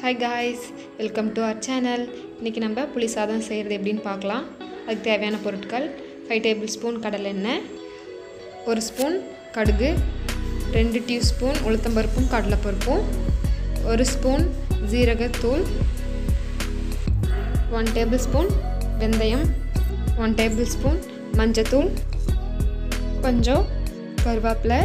hi guys welcome to our channel இன்றைக்கி நம்ம புளி சாதம் செய்கிறது எப்படின்னு பார்க்கலாம் அதுக்கு தேவையான பொருட்கள் ஃபைவ் டேபிள் ஸ்பூன் கடலை எண்ணெய் ஒரு ஸ்பூன் கடுகு ரெண்டு டீஸ்பூன் உளுத்தம்பருப்பும் கடலைப்பருப்பும் ஒரு ஸ்பூன் ஜீரகத்தூள் ஒன் டேபிள் ஸ்பூன் வெந்தயம் ஒன் டேபிள் ஸ்பூன் மஞ்சத்தூள் கொஞ்சம் கருவேப்பிலை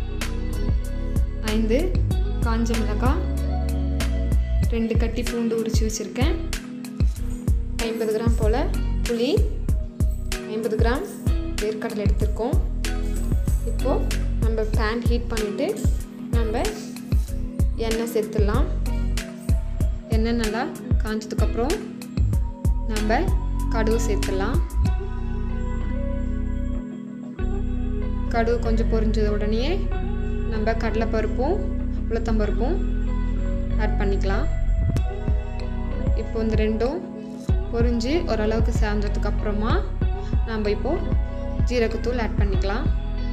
ஐந்து காஞ்ச மிளகாய் ரெண்டு கட்டி பூண்டு உரித்து வச்சுருக்கேன் ஐம்பது கிராம் போல் புளி ஐம்பது கிராம் வேர்க்கடலை எடுத்திருக்கோம் இப்போது நம்ம பேன் ஹீட் பண்ணிவிட்டு நம்ம எண்ணெய் சேர்த்துடலாம் எண்ணெய் நல்லா காஞ்சதுக்கப்புறம் நம்ம கடுகு சேர்த்துடலாம் கடுகு கொஞ்சம் பொரிஞ்சது உடனே நம்ம கடலைப்பருப்பும் உளுத்தம்பருப்பும் ஆட் பண்ணிக்கலாம் இப்போ இந்த ரெண்டும் பொரிஞ்சு ஓரளவுக்கு சேர்ந்ததுக்கு அப்புறமா நம்ம இப்போது ஜீரகத்தூள் ஆட் பண்ணிக்கலாம்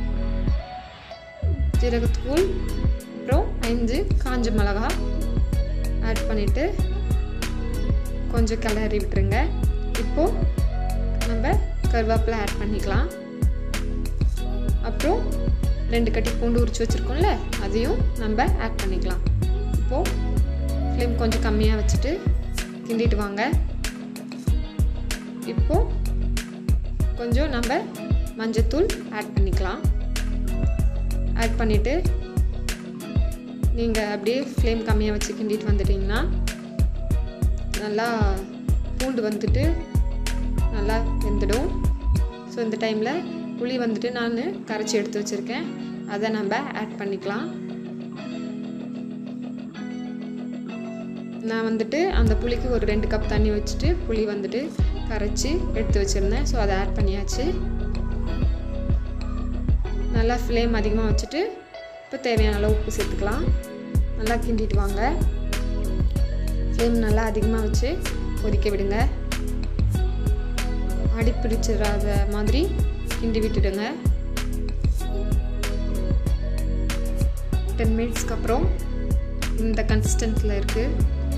ஜீரகத்தூள் அப்புறம் ஐந்து காஞ்ச மிளகா ஆட் பண்ணிவிட்டு கொஞ்சம் கிளறி விட்டுருங்க இப்போது நம்ம கருவேப்பிலை ஆட் பண்ணிக்கலாம் அப்புறம் ரெண்டு கட்டி பூண்டு உரிச்சு வச்சுருக்கோம்ல அதையும் நம்ம ஆட் பண்ணிக்கலாம் இப்போது ஃப்ளேம் கொஞ்சம் கம்மியாக வச்சுட்டு கிண்டிட்டு வாங்க இப்போது கொஞ்சம் நம்ம மஞ்சத்தூள் ஆட் பண்ணிக்கலாம் ஆட் பண்ணிவிட்டு நீங்கள் அப்படியே ஃப்ளேம் கம்மியாக வச்சு கிண்டிட்டு வந்துட்டிங்கன்னா நல்லா பூண்டு வந்துட்டு நல்லா வெந்துடும் ஸோ இந்த டைமில் புளி வந்துட்டு நான் கரைச்சி எடுத்து வச்சுருக்கேன் அதை நம்ம ஆட் பண்ணிக்கலாம் நான் வந்துட்டு அந்த புளிக்கு ஒரு ரெண்டு கப் தண்ணி வச்சுட்டு புளி வந்துட்டு கரைச்சி எடுத்து வச்சுருந்தேன் ஸோ அதை ஆட் பண்ணியாச்சு நல்லா ஃப்ளேம் அதிகமாக வச்சுட்டு இப்போ தேவையான அளவு உப்பு சேர்த்துக்கலாம் நல்லா கிண்டிட்டு வாங்க ஃப்ளேம் நல்லா அதிகமாக வச்சு கொதிக்க விடுங்க அடி பிடிச்சிடாத மாதிரி கிண்டி விட்டுடுங்க டென் மினிட்ஸ்க்கு அப்புறம் இந்த கன்சிஸ்டன்ஸில் இருக்குது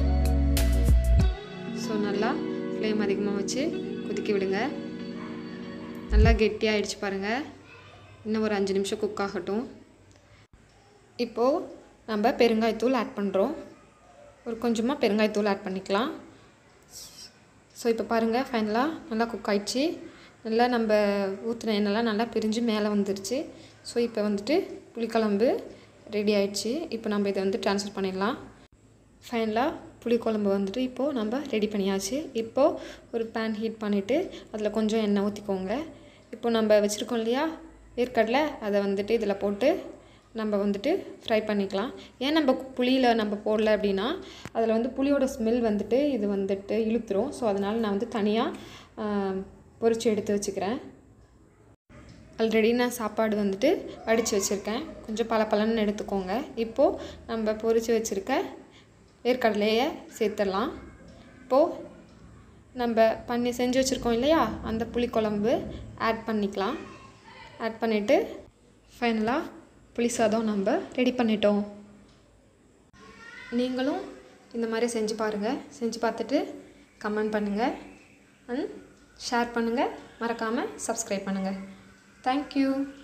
ஸோ நல்லா ஃப்ளேம் அதிகமாக வச்சு கொதிக்க விடுங்க நல்லா கெட்டியாகிடுச்சு பாருங்கள் இன்னும் ஒரு அஞ்சு நிமிஷம் குக் ஆகட்டும் இப்போது நம்ம பெருங்காயத்தூள் ஆட் பண்ணுறோம் ஒரு கொஞ்சமாக பெருங்காயத்தூள் ஆட் பண்ணிக்கலாம் ஸோ இப்போ பாருங்கள் ஃபைனலாக நல்லா குக் ஆயிடுச்சு நல்லா நம்ம ஊற்றின எண்ணெய்லாம் நல்லா பிரிஞ்சு மேலே வந்துருச்சு ஸோ இப்போ வந்துட்டு புளிக்குழம்பு ரெடி ஆயிடுச்சு இப்போ நம்ம இதை வந்து ட்ரான்ஸ்ஃபர் பண்ணிடலாம் ஃபைனலாக புளிக்குழம்பு வந்துட்டு இப்போது நம்ம ரெடி பண்ணியாச்சு இப்போது ஒரு பேன் ஹீட் பண்ணிவிட்டு அதில் கொஞ்சம் எண்ணெய் ஊற்றிக்கோங்க இப்போ நம்ம வச்சுருக்கோம் இல்லையா வேர்க்கடலை அதை வந்துட்டு இதில் போட்டு நம்ம வந்துட்டு ஃப்ரை பண்ணிக்கலாம் ஏன் நம்ம புளியில் நம்ம போடல அப்படின்னா அதில் வந்து புளியோட ஸ்மெல் வந்துட்டு இது வந்துட்டு இழுத்துரும் ஸோ அதனால் நான் வந்து தனியாக பொரித்து எடுத்து வச்சுக்கிறேன் ஆல்ரெடி நான் சாப்பாடு வந்துட்டு வடித்து வச்சுருக்கேன் கொஞ்சம் பல பலன்னு எடுத்துக்கோங்க இப்போது நம்ம பொரித்து வச்சுருக்க வேர்க்கடலையை சேர்த்துடலாம் இப்போது நம்ம பண்ணி செஞ்சு வச்சுருக்கோம் இல்லையா அந்த புளிக்குழம்பு ஆட் பண்ணிக்கலாம் ஆட் பண்ணிவிட்டு ஃபைனலாக புளி சாதம் நம்ம ரெடி பண்ணிட்டோம் நீங்களும் இந்த மாதிரி செஞ்சு பாருங்கள் செஞ்சு பார்த்துட்டு கமெண்ட் பண்ணுங்கள் அண்ட் ஷேர் பண்ணுங்கள் மறக்காமல் சப்ஸ்கிரைப் பண்ணுங்கள் தேங்க்யூ